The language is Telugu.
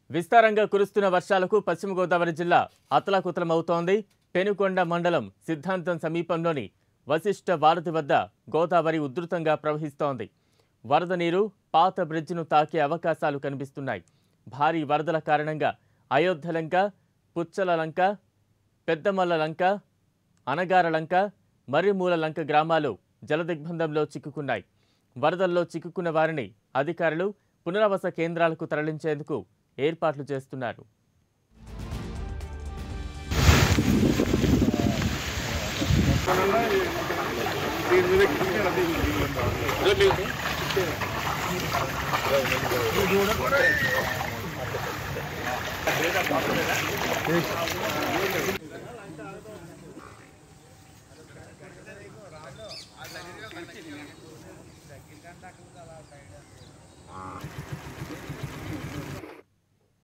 విస్తారంగా కురుస్తున్న వర్షాలకు పశ్చిమ గోదావరి జిల్లా అతలాకుతలమవుతోంది పెనుకొండ మండలం సిద్ధాంతం సమీపంలోని వశిష్ఠ వారధి వద్ద గోదావరి ఉధృతంగా ప్రవహిస్తోంది వరద నీరు పాత బ్రిడ్జిను తాకే అవకాశాలు కనిపిస్తున్నాయి భారీ వరదల కారణంగా అయోధ్య లంక పుచ్చల లంక పెద్దమల్ల లంక అనగార లంక మర్రిమూల లంక గ్రామాలు జలదిగ్బంధంలో చిక్కుకున్నాయి వరదల్లో చిక్కుకున్న వారిని అధికారులు పునరావాస కేంద్రాలకు తరలించేందుకు ఏర్పాట్లు చేస్తున్నారు